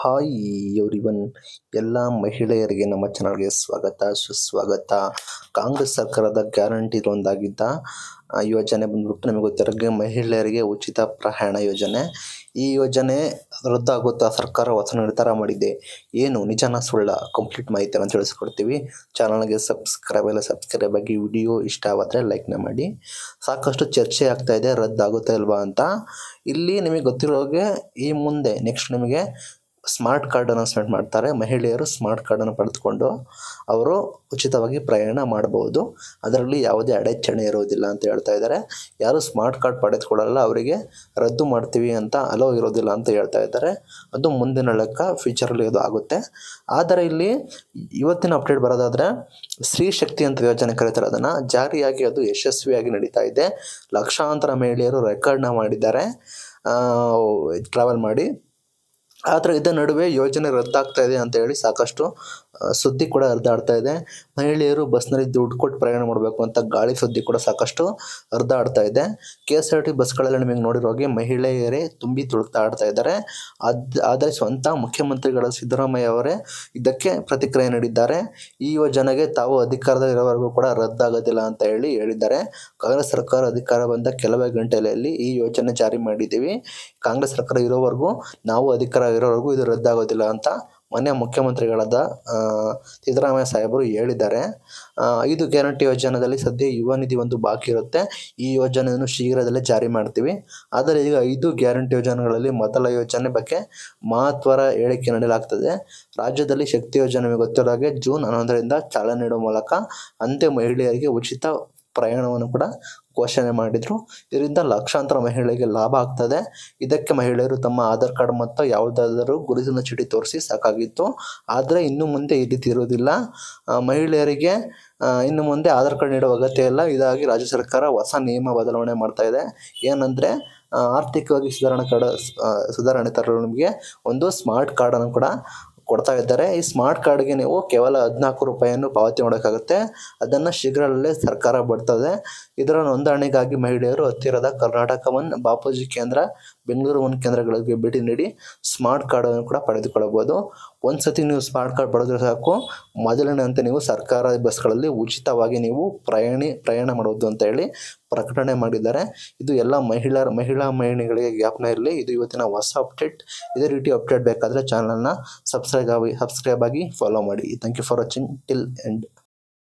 hi everyone ಎಲ್ಲ ಮಹಿಳೆಯರಿಗೆ ನಮ್ಮ ಚಾನಲ್ಗೆ ಸ್ವಾಗತ ಸುಸ್ವಾಗತ ಕಾಂಗ್ರೆಸ್ ಸರ್ಕಾರದ ಗ್ಯಾರಂಟಿ ಒಂದಾಗಿದ್ದ ಆ, ಯೋಜನೆ ಬಂದ್ಬಿಟ್ಟು ನಮಗೆ ಗೊತ್ತಿರೋಂಗೆ ಮಹಿಳೆಯರಿಗೆ ಉಚಿತ ಪ್ರಯಾಣ ಯೋಜನೆ ಈ ಯೋಜನೆ ರದ್ದಾಗುತ್ತಾ ಸರ್ಕಾರ ಹೊಸ ನಿರ್ಧಾರ ಮಾಡಿದೆ ಏನು ನಿಜನ ಸುಳ್ಳ ಕಂಪ್ಲೀಟ್ ಮಾಹಿತಿಯನ್ನು ತಿಳಿಸ್ಕೊಡ್ತೀವಿ ಚಾನಲ್ಗೆ ಸಬ್ಸ್ಕ್ರೈಬ್ ಎಲ್ಲ ಸಬ್ಸ್ಕ್ರೈಬ್ ಆಗಿ ವಿಡಿಯೋ ಇಷ್ಟ ಆದ್ರೆ ಲೈಕ್ನ ಮಾಡಿ ಸಾಕಷ್ಟು ಚರ್ಚೆ ಆಗ್ತಾ ಇದೆ ರದ್ದಾಗುತ್ತಾ ಇಲ್ವಾ ಅಂತ ಇಲ್ಲಿ ನಿಮಗೆ ಗೊತ್ತಿರೋ ಹಾಗೆ ಈ ಮುಂದೆ ನೆಕ್ಸ್ಟ್ ನಿಮಗೆ ಸ್ಮಾರ್ಟ್ ಕಾರ್ಡ್ ಅನೌನ್ಸ್ಮೆಂಟ್ ಮಾಡ್ತಾರೆ ಮಹಿಳೆಯರು ಸ್ಮಾರ್ಟ್ ಕಾರ್ಡನ್ನು ಪಡೆದುಕೊಂಡು ಅವರು ಉಚಿತವಾಗಿ ಪ್ರಯಾಣ ಮಾಡಬಹುದು ಅದರಲ್ಲಿ ಯಾವುದೇ ಅಡೆತಡೆ ಇರೋದಿಲ್ಲ ಅಂತ ಹೇಳ್ತಾ ಇದ್ದಾರೆ ಯಾರು ಸ್ಮಾರ್ಟ್ ಕಾರ್ಡ್ ಪಡೆದುಕೊಳ್ಳಲ್ಲ ಅವರಿಗೆ ರದ್ದು ಮಾಡ್ತೀವಿ ಅಂತ ಅಲೋ ಇರೋದಿಲ್ಲ ಅಂತ ಹೇಳ್ತಾ ಇದ್ದಾರೆ ಅದು ಮುಂದಿನ ಲೆಕ್ಕ ಫ್ಯೂಚರಲ್ಲಿ ಅದು ಆಗುತ್ತೆ ಆದರೆ ಇಲ್ಲಿ ಇವತ್ತಿನ ಅಪ್ಡೇಟ್ ಬರೋದಾದರೆ ಸ್ತ್ರೀ ಶಕ್ತಿ ಅಂತ ಯೋಜನೆ ಕರೀತಾರೆ ಅದನ್ನು ಜಾರಿಯಾಗಿ ಅದು ಯಶಸ್ವಿಯಾಗಿ ನಡೀತಾ ಇದೆ ಲಕ್ಷಾಂತರ ಮಹಿಳೆಯರು ರೆಕಾರ್ಡ್ನ ಮಾಡಿದ್ದಾರೆ ಟ್ರಾವೆಲ್ ಮಾಡಿ ಆದರೆ ಇದರ ನಡುವೆ ಯೋಜನೆ ರದ್ದಾಗ್ತಾ ಇದೆ ಅಂತ ಹೇಳಿ ಸಾಕಷ್ಟು ಆ, ಸುದ್ದಿ ಕೂಡ ಹರಿದಾಡ್ತಾ ಇದೆ ಮಹಿಳೆಯರು ಬಸ್ನಲ್ಲಿ ದುಡ್ಡು ಕೊಟ್ಟು ಪ್ರಯಾಣ ಮಾಡಬೇಕು ಅಂತ ಗಾಳಿ ಸುದ್ದಿ ಕೂಡ ಸಾಕಷ್ಟು ಹರಿದಾಡ್ತಾ ಇದೆ ಕೆ ಎಸ್ ಆರ್ ಟಿ ಬಸ್ಗಳೆಲ್ಲ ನಿಮಗೆ ನೋಡಿರೋ ಹಾಗೆ ಮಹಿಳೆಯರೇ ತುಂಬಿ ತುಳುಕ್ತಾ ಆಡ್ತಾ ಇದ್ದಾರೆ ಅದ್ ಆದರೆ ಸ್ವಂತ ಮುಖ್ಯಮಂತ್ರಿಗಳ ಸಿದ್ದರಾಮಯ್ಯ ಅವರೇ ಇದಕ್ಕೆ ಪ್ರತಿಕ್ರಿಯೆ ನೀಡಿದ್ದಾರೆ ಈ ಯೋಜನೆಗೆ ತಾವು ಅಧಿಕಾರದಲ್ಲಿರೋವರೆಗೂ ಕೂಡ ರದ್ದಾಗೋದಿಲ್ಲ ಅಂತ ಹೇಳಿ ಹೇಳಿದ್ದಾರೆ ಕಾಂಗ್ರೆಸ್ ಸರ್ಕಾರ ಅಧಿಕಾರ ಬಂದ ಕೆಲವೇ ಗಂಟೆಯಲ್ಲಿ ಈ ಯೋಜನೆ ಜಾರಿ ಮಾಡಿದ್ದೀವಿ ಕಾಂಗ್ರೆಸ್ ಸರ್ಕಾರ ಇರೋವರೆಗೂ ನಾವು ಅಧಿಕಾರ ಇರೋವರೆಗೂ ಇದು ರದ್ದಾಗೋದಿಲ್ಲ ಅಂತ ಮೊನ್ನೆ ಮುಖ್ಯಮಂತ್ರಿಗಳಾದ ಆ, ಸಿದ್ದರಾಮಯ್ಯ ಸಾಹೇಬರು ಹೇಳಿದ್ದಾರೆ ಆ, ಐದು ಗ್ಯಾರಂಟಿ ಯೋಜನೆಯಲ್ಲಿ ಸದ್ಯ ಯುವ ನಿಧಿ ಒಂದು ಬಾಕಿ ಇರುತ್ತೆ ಈ ಯೋಜನೆಯನ್ನು ಶೀಘ್ರದಲ್ಲೇ ಜಾರಿ ಮಾಡ್ತೀವಿ ಆದರೆ ಈಗ ಐದು ಗ್ಯಾರಂಟಿ ಯೋಜನೆಗಳಲ್ಲಿ ಮೊದಲ ಯೋಜನೆ ಬಗ್ಗೆ ಮಹತ್ವರ ಹೇಳಿಕೆ ನೀಡಲಾಗ್ತದೆ ರಾಜ್ಯದಲ್ಲಿ ಶಕ್ತಿ ಯೋಜನೆ ನಿಮಗೆ ಗೊತ್ತಿರೋ ಹಾಗೆ ಜೂನ್ ಹನ್ನೊಂದರಿಂದ ಚಾಲನೆ ನೀಡುವ ಮೂಲಕ ಅಂತ್ಯ ಮಹಿಳೆಯರಿಗೆ ಉಚಿತ ಪ್ರಯಾಣವನ್ನು ಕೂಡ ಘೋಷಣೆ ಮಾಡಿದರು ಇದರಿಂದ ಲಕ್ಷಾಂತರ ಮಹಿಳೆಗೆ ಲಾಭ ಆಗ್ತದೆ ಇದಕ್ಕೆ ಮಹಿಳೆಯರು ತಮ್ಮ ಆಧಾರ್ ಕಾರ್ಡ್ ಮತ್ತು ಯಾವುದಾದರೂ ಗುರುತಿನ ಚೀಟಿ ತೋರಿಸಿ ಸಾಕಾಗಿತ್ತು ಆದರೆ ಇನ್ನು ಮುಂದೆ ಈ ರೀತಿ ಇರುವುದಿಲ್ಲ ಆ, ಮಹಿಳೆಯರಿಗೆ ಆ, ಇನ್ನು ಮುಂದೆ ಆಧಾರ್ ಕಾರ್ಡ್ ನೀಡುವ ಅಗತ್ಯ ಇಲ್ಲ ಇದಾಗಿ ರಾಜ್ಯ ಸರ್ಕಾರ ಹೊಸ ನಿಯಮ ಬದಲಾವಣೆ ಮಾಡ್ತಾ ಇದೆ ಏನಂದರೆ ಆರ್ಥಿಕವಾಗಿ ಸುಧಾರಣೆ ಕಾರ್ಡ್ ಆ, ಸುಧಾರಣೆ ತರಲು ನಿಮಗೆ ಒಂದು ಸ್ಮಾರ್ಟ್ ಕಾರ್ಡನ್ನು ಕೂಡ ಕೊಡ್ತಾ ಇದ್ದಾರೆ ಈ ಸ್ಮಾರ್ಟ್ ಕಾರ್ಡ್ಗೆ ನೀವು ಕೇವಲ ಹದಿನಾಲ್ಕು ರೂಪಾಯಿಯನ್ನು ಪಾವತಿ ಮಾಡೋಕ್ಕಾಗುತ್ತೆ ಅದನ್ನು ಶೀಘ್ರದಲ್ಲೇ ಸರ್ಕಾರ ಬರ್ತದೆ ಇದರ ನೋಂದಣಿಗಾಗಿ ಮಹಿಳೆಯರು ಹತ್ತಿರದ ಕರ್ನಾಟಕ ಒನ್ ಬಾಪೂಜಿ ಕೇಂದ್ರ ಬೆಂಗಳೂರು ಒನ್ ಕೇಂದ್ರಗಳಿಗೆ ಭೇಟಿ ನೀಡಿ ಸ್ಮಾರ್ಟ್ ಕಾರ್ಡನ್ನು ಕೂಡ ಪಡೆದುಕೊಳ್ಳಬಹುದು ಒಂದು ಸತಿ ನೀವು ಸ್ಮಾರ್ಟ್ ಕಾರ್ಡ್ ಪಡೆದ್ರೆ ಸಾಕು ಮೊದಲನೇ ನೀವು ಸರ್ಕಾರ ಬಸ್ಗಳಲ್ಲಿ ಉಚಿತವಾಗಿ ನೀವು ಪ್ರಯಾಣಿ ಪ್ರಯಾಣ ಮಾಡೋದು ಅಂತ ಹೇಳಿ ಪ್ರಕಟಣೆ ಮಾಡಿದ್ದಾರೆ ಇದು ಎಲ್ಲ ಮಹಿಳೆಯರ ಮಹಿಳಾ ಮಹಿಳೆಗಳಿಗೆ ಜ್ಞಾಪನ ಇರಲಿ ಇದು ಇವತ್ತಿನ ಹೊಸ ಅಪ್ಡೇಟ್ ಇದೇ ರೀತಿ ಅಪ್ಡೇಟ್ ಬೇಕಾದರೆ ಚಾನಲ್ನ ಸಬ್ಸ್ಕ್ರೈಬ್ ಆಗಿ ಸಬ್ಸ್ಕ್ರೈಬ್ ಆಗಿ ಫಾಲೋ ಮಾಡಿ thank you for watching till end